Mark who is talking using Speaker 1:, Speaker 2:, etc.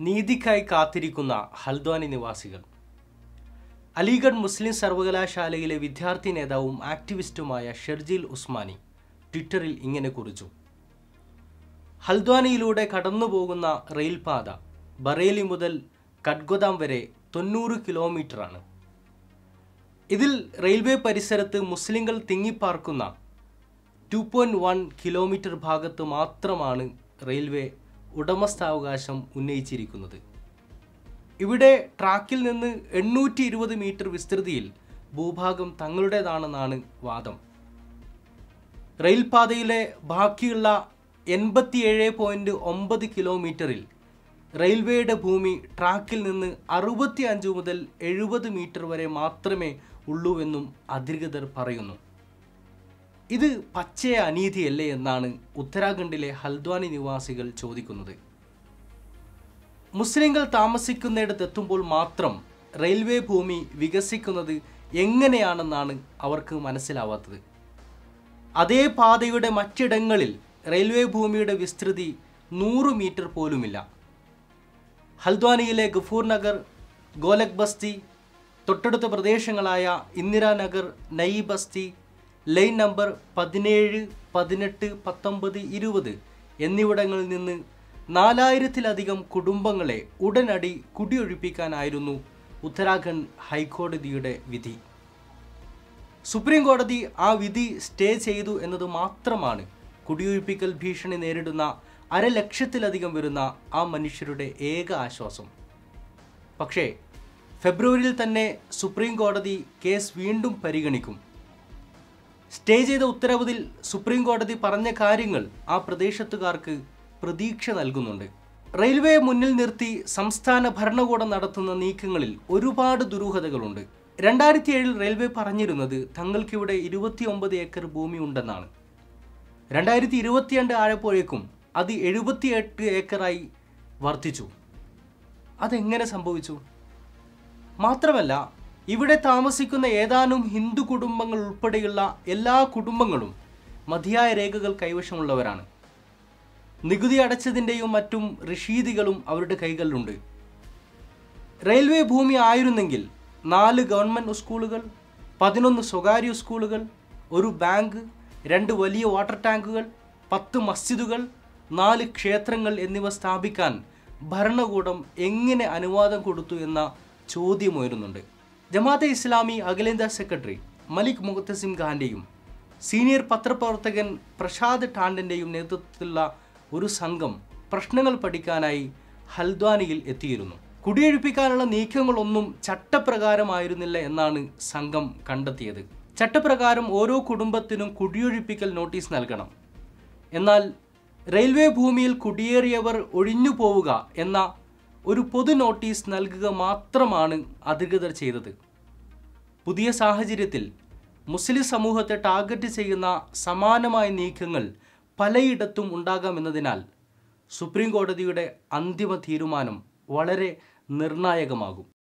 Speaker 1: നീതിക്കായി കാത്തിരിക്കുന്ന ഹൽദ്വാനി നിവാസികൾ അലിഗഡ് മുസ്ലിം സർവകലാശാലയിലെ വിദ്യാർത്ഥി നേതാവും ആക്ടിവിസ്റ്റുമായ ഷെർജിൽ ഉസ്മാനി ട്വിറ്ററിൽ ഇങ്ങനെ കുറിച്ചു ഹൽദ്വാനിയിലൂടെ കടന്നുപോകുന്ന റെയിൽപാത ബറേലി മുതൽ കഡ്ഗോദാം വരെ തൊണ്ണൂറ് കിലോമീറ്ററാണ് ഇതിൽ റെയിൽവേ പരിസരത്ത് മുസ്ലിങ്ങൾ തിങ്ങിപ്പാർക്കുന്ന ടു പോയിൻറ്റ് വൺ കിലോമീറ്റർ ഭാഗത്ത് മാത്രമാണ് റെയിൽവേ ഉടമസ്ഥാവകാശം ഉന്നയിച്ചിരിക്കുന്നത് ഇവിടെ ട്രാക്കിൽ നിന്ന് എണ്ണൂറ്റി ഇരുപത് മീറ്റർ വിസ്തൃതിയിൽ ഭൂഭാഗം തങ്ങളുടേതാണെന്നാണ് വാദം റെയിൽപാതയിലെ ബാക്കിയുള്ള എൺപത്തിയേഴ് പോയിൻറ്റ് ഒമ്പത് കിലോമീറ്ററിൽ റെയിൽവേയുടെ ഭൂമി ട്രാക്കിൽ നിന്ന് അറുപത്തി അഞ്ച് മുതൽ എഴുപത് മീറ്റർ വരെ മാത്രമേ ഉള്ളൂവെന്നും അധികൃതർ പറയുന്നു ഇത് പച്ചയ അനീതിയല്ലേ എന്നാണ് ഉത്തരാഖണ്ഡിലെ ഹൽദ്വാനി നിവാസികൾ ചോദിക്കുന്നത് മുസ്ലിങ്ങൾ താമസിക്കുന്നിടത്തെത്തുമ്പോൾ മാത്രം റെയിൽവേ ഭൂമി വികസിക്കുന്നത് എങ്ങനെയാണെന്നാണ് അവർക്ക് മനസ്സിലാവാത്തത് അതേ പാതയുടെ മറ്റിടങ്ങളിൽ റെയിൽവേ ഭൂമിയുടെ വിസ്തൃതി നൂറ് മീറ്റർ പോലുമില്ല ഹൽദ്വാനിയിലെ ഗഫൂർ നഗർ ഗോലക് ബസ്തി തൊട്ടടുത്ത പ്രദേശങ്ങളായ ഇന്ദിരാനഗർ നയി ബസ്തി ലൈൻ നമ്പർ പതിനേഴ് പതിനെട്ട് പത്തൊമ്പത് ഇരുപത് എന്നിവിടങ്ങളിൽ നിന്ന് നാലായിരത്തിലധികം കുടുംബങ്ങളെ ഉടനടി കുടിയൊഴിപ്പിക്കാനായിരുന്നു ഉത്തരാഖണ്ഡ് ഹൈക്കോടതിയുടെ വിധി സുപ്രീം കോടതി ആ വിധി സ്റ്റേ ചെയ്തു എന്നത് മാത്രമാണ് കുടിയൊഴിപ്പിക്കൽ ഭീഷണി നേരിടുന്ന അരലക്ഷത്തിലധികം വരുന്ന ആ മനുഷ്യരുടെ ഏക ആശ്വാസം പക്ഷേ ഫെബ്രുവരിയിൽ തന്നെ സുപ്രീം കോടതി കേസ് വീണ്ടും പരിഗണിക്കും സ്റ്റേ ചെയ്ത ഉത്തരവിൽ സുപ്രീം കോടതി പറഞ്ഞ കാര്യങ്ങൾ ആ പ്രദേശത്തുകാർക്ക് പ്രതീക്ഷ നൽകുന്നുണ്ട് റെയിൽവേ മുന്നിൽ നിർത്തി സംസ്ഥാന ഭരണകൂടം നടത്തുന്ന നീക്കങ്ങളിൽ ഒരുപാട് ദുരൂഹതകളുണ്ട് രണ്ടായിരത്തി ഏഴിൽ റെയിൽവേ പറഞ്ഞിരുന്നത് തങ്ങൾക്കിവിടെ ഇരുപത്തിയൊമ്പത് ഏക്കർ ഭൂമി ഉണ്ടെന്നാണ് രണ്ടായിരത്തി ഇരുപത്തിരണ്ട് ആയപ്പോഴേക്കും അത് എഴുപത്തിയെട്ട് ഏക്കറായി വർദ്ധിച്ചു അതെങ്ങനെ സംഭവിച്ചു മാത്രമല്ല ഇവിടെ താമസിക്കുന്ന ഏതാനും ഹിന്ദു കുടുംബങ്ങൾ ഉൾപ്പെടെയുള്ള എല്ലാ കുടുംബങ്ങളും മതിയായ രേഖകൾ കൈവശമുള്ളവരാണ് നികുതി അടച്ചതിൻ്റെയും മറ്റും റഷീദികളും അവരുടെ കൈകളിലുണ്ട് റെയിൽവേ ഭൂമി ആയിരുന്നെങ്കിൽ നാല് ഗവൺമെൻറ് സ്കൂളുകൾ പതിനൊന്ന് സ്വകാര്യ സ്കൂളുകൾ ഒരു ബാങ്ക് രണ്ട് വലിയ വാട്ടർ ടാങ്കുകൾ പത്ത് മസ്ജിദുകൾ നാല് ക്ഷേത്രങ്ങൾ എന്നിവ സ്ഥാപിക്കാൻ ഭരണകൂടം എങ്ങനെ അനുവാദം കൊടുത്തു എന്ന ചോദ്യമുയരുന്നുണ്ട് ജമാഅത്തെ ഇസ്ലാമി അഖിലേന്ത്യാ സെക്രട്ടറി മലിക് മുഖത്തസിം ഖാന്റെയും സീനിയർ പത്രപ്രവർത്തകൻ പ്രസാദ് ടാണ്ടൻ്റെയും നേതൃത്വത്തിലുള്ള ഒരു സംഘം പ്രശ്നങ്ങൾ പഠിക്കാനായി ഹൽദ്വാനിയിൽ എത്തിയിരുന്നു കുടിയൊഴിപ്പിക്കാനുള്ള നീക്കങ്ങളൊന്നും ചട്ടപ്രകാരമായിരുന്നില്ല എന്നാണ് സംഘം കണ്ടെത്തിയത് ചട്ടപ്രകാരം ഓരോ കുടുംബത്തിനും കുടിയൊഴിപ്പിക്കൽ നോട്ടീസ് നൽകണം എന്നാൽ റെയിൽവേ ഭൂമിയിൽ കുടിയേറിയവർ ഒഴിഞ്ഞു പോവുക എന്ന ഒരു പൊതു നോട്ടീസ് നൽകുക മാത്രമാണ് അധികൃതർ ചെയ്തത് പുതിയ സാഹചര്യത്തിൽ മുസ്ലിം സമൂഹത്തെ ടാർഗറ്റ് ചെയ്യുന്ന സമാനമായ നീക്കങ്ങൾ പലയിടത്തും ഉണ്ടാകാമെന്നതിനാൽ സുപ്രീം കോടതിയുടെ അന്തിമ തീരുമാനം വളരെ നിർണായകമാകും